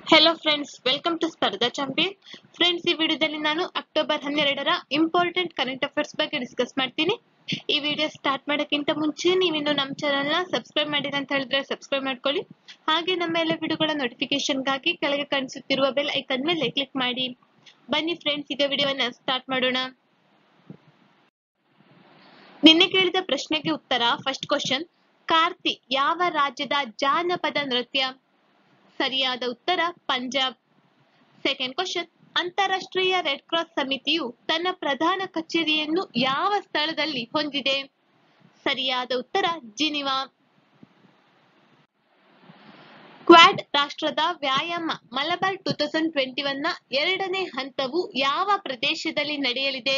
hello friends welcome to Spardha champion friends ಈ ವಿಡಿಯೋದಲ್ಲಿ ನಾನು ಅಕ್ಟೋಬರ್ ಹನ್ನೆರಡರ ಇಂಪಾರ್ಟೆಂಟ್ ಕರೆಂಟ್ ಅಫೇರ್ಸ್ ಬಗ್ಗೆ ಡಿಸ್ಕಸ್ ಮಾಡ್ತೀನಿ ಈ ವಿಡಿಯೋ ಸ್ಟಾರ್ಟ್ ಮಾಡೋಕ್ಕಿಂತ ಮುಂಚೆ ನೀವಿನ್ನು ನಮ್ಮ ಚಾನಲ್ನ ಸಬ್ಸ್ಕ್ರೈಬ್ ಮಾಡಿಲ್ಲ ಅಂತ ಹೇಳಿದ್ರೆ ಸಬ್ಸ್ಕ್ರೈಬ್ ಮಾಡ್ಕೊಳ್ಳಿ ಹಾಗೆ ನಮ್ಮ ಎಲ್ಲ ವಿಡಿಯೋಗಳ ನೋಟಿಫಿಕೇಶನ್ಗಾಗಿ ಕೆಳಗೆ ಕಾಣಿಸುತ್ತಿರುವ ಬೆಲ್ ಐಕನ್ ಮೇಲೆ ಕ್ಲಿಕ್ ಮಾಡಿ ಬನ್ನಿ ಫ್ರೆಂಡ್ಸ್ ಈಗ ವಿಡಿಯೋವನ್ನ ಸ್ಟಾರ್ಟ್ ಮಾಡೋಣ ನಿನ್ನೆ ಕೇಳಿದ ಪ್ರಶ್ನೆಗೆ ಉತ್ತರ ಫಸ್ಟ್ ಕ್ವಶನ್ ಕಾರ್ತಿ ಯಾವ ರಾಜ್ಯದ ಜಾನಪದ ನೃತ್ಯ ಸರಿಯಾದ ಉತ್ತರ ಪಂಜಾಬ್ ಸೆಕೆಂಡ್ ಕ್ವಶನ್ ಅಂತಾರಾಷ್ಟ್ರೀಯ ರೆಡ್ ಕ್ರಾಸ್ ಸಮಿತಿಯು ತನ್ನ ಪ್ರಧಾನ ಕಚೇರಿಯನ್ನು ಯಾವ ಸ್ಥಳದಲ್ಲಿ ಹೊಂದಿದೆ ಸರಿಯಾದ ಉತ್ತರ ಜಿನಿವಾ ಕ್ವಾಡ್ ರಾಷ್ಟ್ರದ ವ್ಯಾಯಾಮ Malabar two thousand twenty one ನ ಎರಡನೇ ಹಂತವು ಯಾವ ಪ್ರದೇಶದಲ್ಲಿ ನಡೆಯಲಿದೆ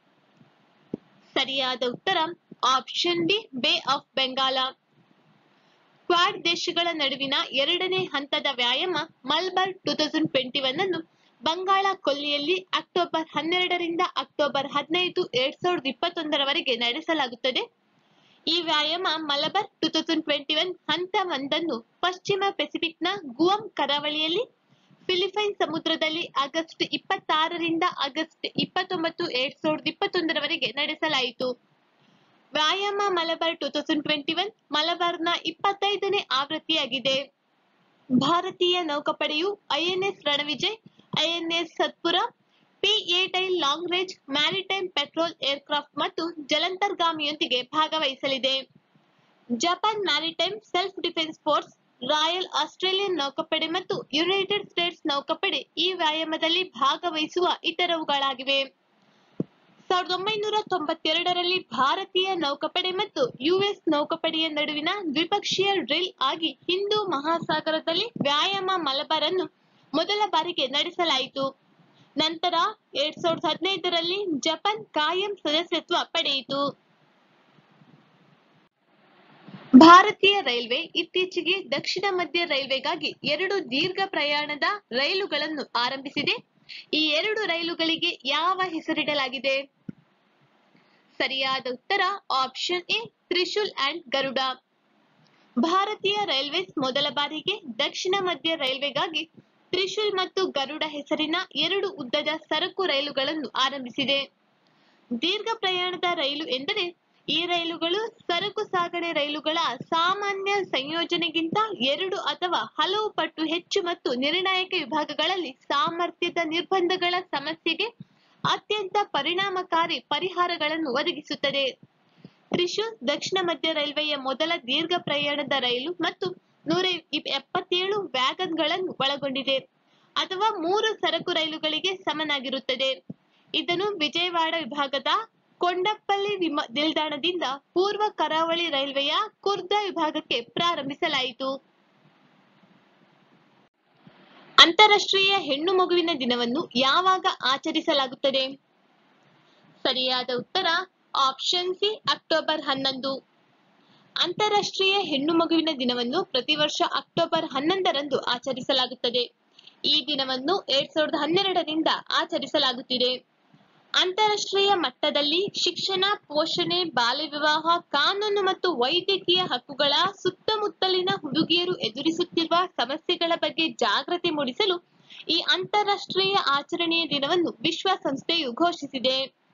ಸರಿಯಾದ ಉತ್ತರ option B bay of Bengal quad ದೇಶಗಳ ನಡುವಿನ ಎರಡನೇ ಹಂತದ ವ್ಯಾಯಾಮ Malabar two thousand twenty one ಅನ್ನು ಬಂಗಾಳ ಕೊಲ್ಲಿಯಲ್ಲಿ ಅಕ್ಟೋಬರ್ ಹನ್ನೆರಡರಿಂದ ಅಕ್ಟೋಬರ್ ಹದಿನೈದು ಎರಡ್ ಸಾವಿರದ ಇಪ್ಪತ್ತೊಂದರವರೆಗೆ ನಡೆಸಲಾಗುತ್ತದೆ ಈ ವ್ಯಾಯಾಮ Malabar two thousand twenty one ಹಂತ ಒಂದನ್ನು ಪಶ್ಚಿಮ ಪೆಸಿಫಿಕ್ನ ಗುವಂ ಕರಾವಳಿಯಲ್ಲಿ ಫಿಲಿಪೈನ್ ಸಮುದ್ರದಲ್ಲಿ ಆಗಸ್ಟ್ ಇಪ್ಪತ್ತಾರರಿಂದ ಆಗಸ್ಟ್ ಇಪ್ಪತ್ತೊಂಬತ್ತು ಎರಡ್ ಸಾವಿರದ ಇಪ್ಪತ್ತೊಂದರವರೆಗೆ ನಡೆಸಲಾಯಿತು ವ್ಯಾಯಾಮ Malabar two thousand twenty one ಮಲಬಾರ್ನ ಇಪ್ಪತ್ತೈದನೇ ಆವೃತ್ತಿಯಾಗಿದೆ ಭಾರತೀಯ ನೌಕಾಪಡೆಯು INS Ranvijay INS Satpura P eight I long range maritime patrol aircraft ಮತ್ತು ಜಲಂತರ್ಗಾಮಿಯೊಂದಿಗೆ ಭಾಗವಹಿಸಲಿದೆ Japan maritime self defence force royal Australian ನೌಕಾಪಡೆ ಮತ್ತು ಯುನೈಟೆಡ್ ಸ್ಟೇಟ್ಸ್ ನೌಕಾಪಡೆ ಈ ವ್ಯಾಯಾಮದಲ್ಲಿ ಭಾಗವಹಿಸುವ ಇತರವುಗಳಾಗಿವೆ ಸಾವಿರದ ಒಂಬೈನೂರ ತೊಂಬತ್ತೆರಡರಲ್ಲಿ ಭಾರತೀಯ ನೌಕಾಪಡೆ ಮತ್ತು ಯುಎಸ್ ನೌಕಾಪಡೆಯ ನಡುವಿನ ದ್ವಿಪಕ್ಷೀಯ ಡ್ರಿಲ್ ಆಗಿ ಹಿಂದೂ ಮಹಾಸಾಗರದಲ್ಲಿ ವ್ಯಾಯಾಮ ಮಲಬಾರ್ ಅನ್ನು ಮೊದಲ ಬಾರಿಗೆ ನಡೆಸಲಾಯಿತು ನಂತರ ಎರಡ್ ಸಾವಿರದ ಹದಿನೈದರಲ್ಲಿ ಜಪಾನ್ ಕಾಯಂ ಸದಸ್ಯತ್ವ ಪಡೆಯಿತು ಭಾರತೀಯ ರೈಲ್ವೆ ಇತ್ತೀಚೆಗೆ ದಕ್ಷಿಣ ಮಧ್ಯ ರೈಲ್ವೆಗಾಗಿ ಎರಡು ದೀರ್ಘ ಪ್ರಯಾಣದ ರೈಲುಗಳನ್ನು ಆರಂಭಿಸಿದೆ ಈ ಎರಡು ರೈಲುಗಳಿಗೆ ಯಾವ ಹೆಸರಿಡಲಾಗಿದೆ ಸರಿಯಾದ ಉತ್ತರ option A Trishul and Garuda ಭಾರತೀಯ ರೈಲ್ವೇಸ್ ಮೊದಲ ಬಾರಿಗೆ ದಕ್ಷಿಣ ಮಧ್ಯ ರೈಲ್ವೆಗಾಗಿ ತ್ರಿಶೂಲ್ ಮತ್ತು ಗರುಡ ಹೆಸರಿನ ಎರಡು ಉದ್ದದ ಸರಕು ರೈಲುಗಳನ್ನು ಆರಂಭಿಸಿದೆ ದೀರ್ಘ ಪ್ರಯಾಣದ ರೈಲು ಎಂದರೆ ಈ ರೈಲುಗಳು ಸರಕು ಸಾಗಣೆ ರೈಲುಗಳ ಸಾಮಾನ್ಯ ಸಂಯೋಜನೆಗಿಂತ ಎರಡು ಅಥವಾ ಹಲವು ಪಟ್ಟು ಹೆಚ್ಚು ಮತ್ತು ನಿರ್ಣಾಯಕ ವಿಭಾಗಗಳಲ್ಲಿ ಸಾಮರ್ಥ್ಯದ ನಿರ್ಬಂಧಗಳ ಸಮಸ್ಯೆಗೆ ಅತ್ಯಂತ ಪರಿಣಾಮಕಾರಿ ಪರಿಹಾರಗಳನ್ನು ಒದಗಿಸುತ್ತದೆ ತ್ರಿಶೂಲ್ ದಕ್ಷಿಣ ಮಧ್ಯ ರೈಲ್ವೆಯ ಮೊದಲ ದೀರ್ಘ ಪ್ರಯಾಣದ ರೈಲು ಮತ್ತು ನೂರ ಎಪ್ಪತ್ತೇಳು ವ್ಯಾಗನ್ಗಳನ್ನು ಒಳಗೊಂಡಿದೆ ಅಥವಾ ಮೂರು ಸರಕು ರೈಲುಗಳಿಗೆ ಸಮನಾಗಿರುತ್ತದೆ ಇದನ್ನು ವಿಜಯವಾಡ ವಿಭಾಗದ ಕೊಂಡಪ್ಪಳ್ಳಿ ವಿಮ ನಿಲ್ದಾಣದಿಂದ ಪೂರ್ವ ಕರಾವಳಿ ರೈಲ್ವೆಯ ಕುರ್ದಾ ವಿಭಾಗಕ್ಕೆ ಪ್ರಾರಂಭಿಸಲಾಯಿತು ಅಂತಾರಾಷ್ಟ್ರೀಯ ಹೆಣ್ಣು ಮಗುವಿನ ದಿನವನ್ನು ಯಾವಾಗ ಆಚರಿಸಲಾಗುತ್ತದೆ ಸರಿಯಾದ ಉತ್ತರ ಆಪ್ಷನ್ ಸಿ ಅಕ್ಟೋಬರ್ ಹನ್ನೊಂದು ಅಂತಾರಾಷ್ಟ್ರೀಯ ಹೆಣ್ಣು ಮಗುವಿನ ದಿನವನ್ನು ಪ್ರತಿ ವರ್ಷ ಅಕ್ಟೋಬರ್ ಹನ್ನೊಂದರಂದು ಆಚರಿಸಲಾಗುತ್ತದೆ ಈ ದಿನವನ್ನು ಎರಡ್ ಸಾವಿರದ ಹನ್ನೆರಡರಿಂದ ಆಚರಿಸಲಾಗುತ್ತಿದೆ ಅಂತಾರಾಷ್ಟ್ರೀಯ ಮಟ್ಟದಲ್ಲಿ ಶಿಕ್ಷಣ ಪೋಷಣೆ ಬಾಲ್ಯ ವಿವಾಹ ಕಾನೂನು ಮತ್ತು ವೈದ್ಯಕೀಯ ಹಕ್ಕುಗಳ ಸುತ್ತಮುತ್ತಲಿನ ಹುಡುಗಿಯರು ಎದುರಿಸುತ್ತಿರುವ ಸಮಸ್ಯೆಗಳ ಬಗ್ಗೆ ಜಾಗೃತಿ ಮೂಡಿಸಲು ಈ ಅಂತಾರಾಷ್ಟ್ರೀಯ ಆಚರಣೆಯ ದಿನವನ್ನು ವಿಶ್ವಸಂಸ್ಥೆಯು ಘೋಷಿಸಿದೆ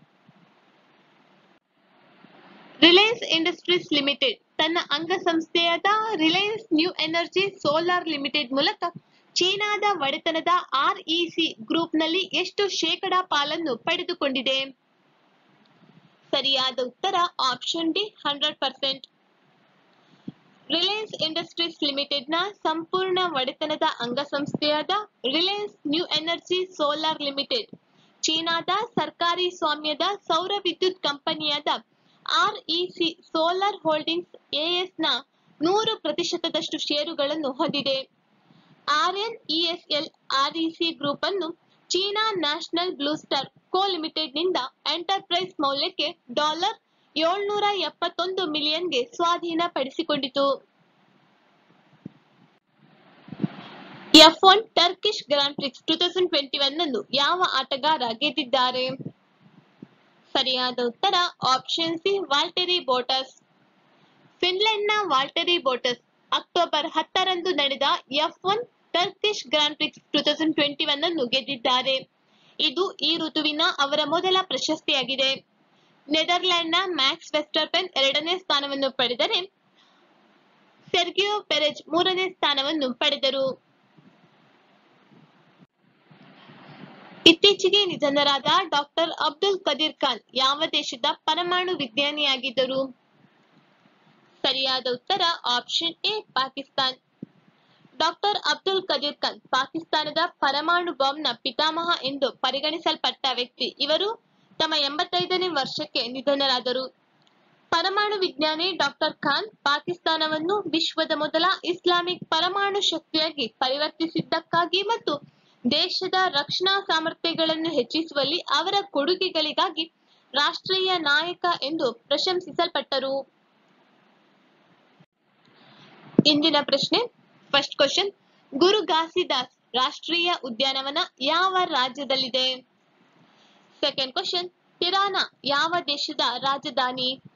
ರಿಲಯನ್ಸ್ ಇಂಡಸ್ಟ್ರೀಸ್ ಲಿಮಿಟೆಡ್ ತನ್ನ ಅಂಗಸಂಸ್ಥೆಯಾದ Reliance new energy solar limited ಮೂಲಕ ಚೀನಾದ ಒಡೆತನದ ಆರ್ಇಸಿ ಗ್ರೂಪ್ನಲ್ಲಿ ಎಷ್ಟು ಶೇಕಡಾ ಪಾಲನ್ನು ಪಡೆದುಕೊಂಡಿದೆ ಸರಿಯಾದ ಉತ್ತರ option D hundred percent Reliance Industries ಲಿಮಿಟೆಡ್ನ ಸಂಪೂರ್ಣ ಒಡೆತನದ ಅಂಗಸಂಸ್ಥೆಯಾದ Reliance new energy solar limited ಚೀನಾದ ಸರ್ಕಾರಿ ಸ್ವಾಮ್ಯದ ಸೌರ ವಿದ್ಯುತ್ ಕಂಪನಿಯಾದ ಆರ್ಇಸಿ ಸೋಲಾರ್ ಹೋಲ್ಡಿಂಗ್ಸ್ ಎಎಸ್ನ ನೂರು ಪ್ರತಿಶತದಷ್ಟು ಷೇರುಗಳನ್ನು ಹೊಂದಿದೆ ಆರ್ಎನ್ಇಎಸ್ಎಲ್ ಆರ್ಇಸಿ ಗ್ರೂಪ್ ಅನ್ನು China national blue star co ಲಿಮಿಟೆಡ್ನಿಂದ ಎಂಟರ್ಪ್ರೈಸ್ ಮೌಲ್ಯಕ್ಕೆ ಡಾಲರ್ ಏಳ್ನೂರ ಎಪ್ಪತ್ತೊಂದು ಮಿಲಿಯನ್ಗೆ ಸ್ವಾಧೀನಪಡಿಸಿಕೊಂಡಿತು F one Turkish grand prix two thousand twenty one ಅನ್ನು ಯಾವ ಆಟಗಾರ ಗೆದ್ದಿದ್ದಾರೆ ಸರಿಯಾದ ಉತ್ತರ option C Valtteri Bottas ಫಿನ್ಲೆಂಡ್ನ ವಾಲ್ಟೆರಿ Bottas October ಹತ್ತರಂದು ನಡೆದ F one Turkish grand prix two thousand twenty one ಅನ್ನು ಗೆದ್ದಿದ್ದಾರೆ ಇದು ಈ ಋತುವಿನ ಅವರ ಮೊದಲ ಪ್ರಶಸ್ತಿಯಾಗಿದೆ ನೆದರ್ಲ್ಯಾಂಡ್ನ ಮ್ಯಾಕ್ಸ್ ವೆಸ್ಟರ್ಪೆನ್ ಎರಡನೇ ಸ್ಥಾನವನ್ನು ಪಡೆದರೆ ಸೆರ್ಗಿಯೋ ಪೆರೆಜ್ ಮೂರನೇ ಸ್ಥಾನವನ್ನು ಪಡೆದರು ಇತ್ತೀಚೆಗೆ ನಿಧನರಾದ ಡಾಕ್ಟರ್ ಅಬ್ದುಲ್ ಕದೀರ್ ಖಾನ್ ಯಾವ ದೇಶದ ಪರಮಾಣು ವಿಜ್ಞಾನಿಯಾಗಿದ್ದರು ಸರಿಯಾದ ಉತ್ತರ option A Pakistan doctor Abdul Qadeer Khan ಪಾಕಿಸ್ತಾನದ ಪರಮಾಣು ಬಾಂಬ್ನ ಪಿತಾಮಹ ಎಂದು ಪರಿಗಣಿಸಲ್ಪಟ್ಟ ವ್ಯಕ್ತಿ ಇವರು ತಮ್ಮ ಎಂಬತ್ತೈದನೇ ವರ್ಷಕ್ಕೆ ನಿಧನರಾದರು ಪರಮಾಣು ವಿಜ್ಞಾನಿ ಡಾಕ್ಟರ್ ಖಾನ್ ಪಾಕಿಸ್ತಾನವನ್ನು ವಿಶ್ವದ ಮೊದಲ ಇಸ್ಲಾಮಿಕ್ ಪರಮಾಣು ಶಕ್ತಿಯಾಗಿ ಪರಿವರ್ತಿಸಿದ್ದಕ್ಕಾಗಿ ಮತ್ತು ದೇಶದ ರಕ್ಷಣಾ ಸಾಮರ್ಥ್ಯಗಳನ್ನು ಹೆಚ್ಚಿಸುವಲ್ಲಿ ಅವರ ಕೊಡುಗೆಗಳಿಗಾಗಿ ರಾಷ್ಟ್ರೀಯ ನಾಯಕ ಎಂದು ಪ್ರಶಂಸಿಸಲ್ಪಟ್ಟರು ಇಂದಿನ ಪ್ರಶ್ನೆ ಫಸ್ಟ್ ಕ್ವಶನ್ ಗುರು ಘಾಸಿದಾಸ್ ರಾಷ್ಟ್ರೀಯ ಉದ್ಯಾನವನ ಯಾವ ರಾಜ್ಯದಲ್ಲಿದೆ ಸೆಕೆಂಡ್ ಕ್ವಶನ್ ತಿರಾನ ಯಾವ ದೇಶದ ರಾಜಧಾನಿ